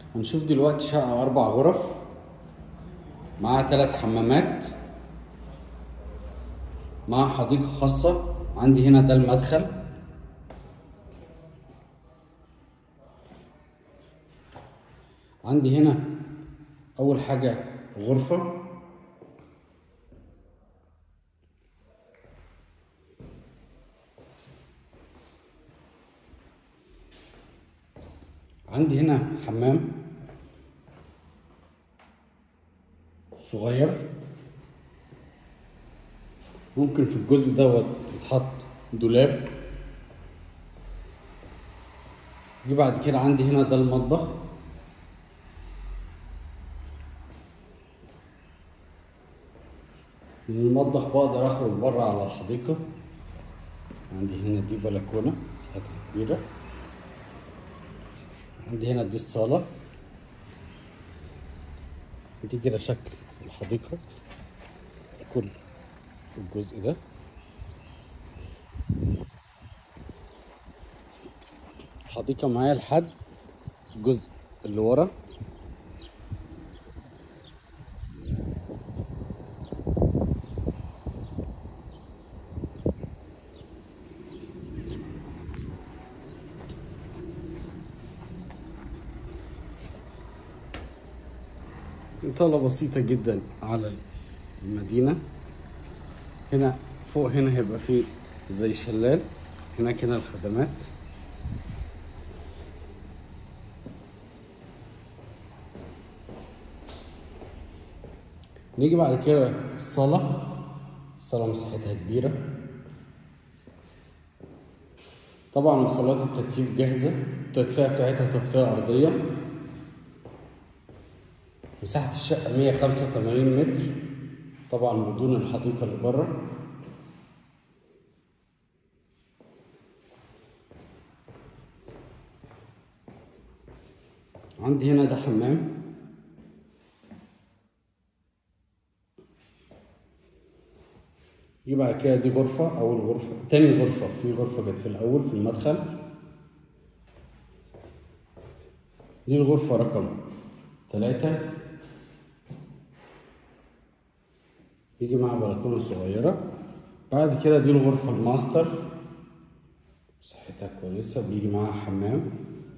هنشوف دلوقتي شقة أربع غرف معاها تلات حمامات مع حديقة خاصة عندي هنا ده المدخل عندي هنا أول حاجة غرفة عندي هنا حمام صغير ممكن في الجزء دوت يتحط دولاب جه بعد كده عندي هنا ده المطبخ من المطبخ بقدر اخرج بره على الحديقة عندي هنا دي بلكونة مساحتها كبيرة عندي هنا دي الصالة دي كده شكل الحديقة كل الجزء ده الحديقة معايا لحد الجزء اللي ورا إطالة بسيطة جدا على المدينة هنا فوق هنا هيبقى فيه زي شلال هناك هنا الخدمات نيجي بعد كده الصالة الصالة مساحتها كبيرة طبعا وصلات التكييف جاهزة التدفئة بتاعتها تدفئة أرضية مساحة الشقة 185 متر طبعا بدون الحديقة اللي بره عندي هنا ده حمام يجي بعد كده دي غرفة أول غرفة تاني غرفة في غرفة جت في الأول في المدخل دي الغرفة رقم تلاتة يجي مع بلكونة صغيرة بعد كده دي الغرفة الماستر مساحتها كويسة بيجي معاها حمام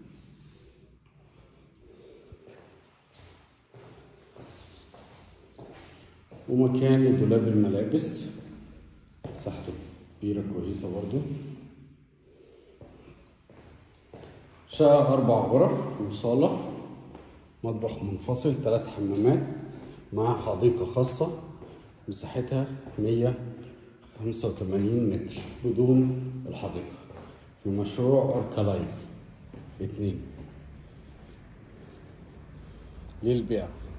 ومكان لدولاب الملابس مساحته كبيرة كويسة برضو شقة أربع غرف وصالة مطبخ منفصل ثلاث حمامات مع حديقة خاصة مساحتها مية خمسة وتمانين متر بدون الحديقة في مشروع أوركا لايف اتنين للبيع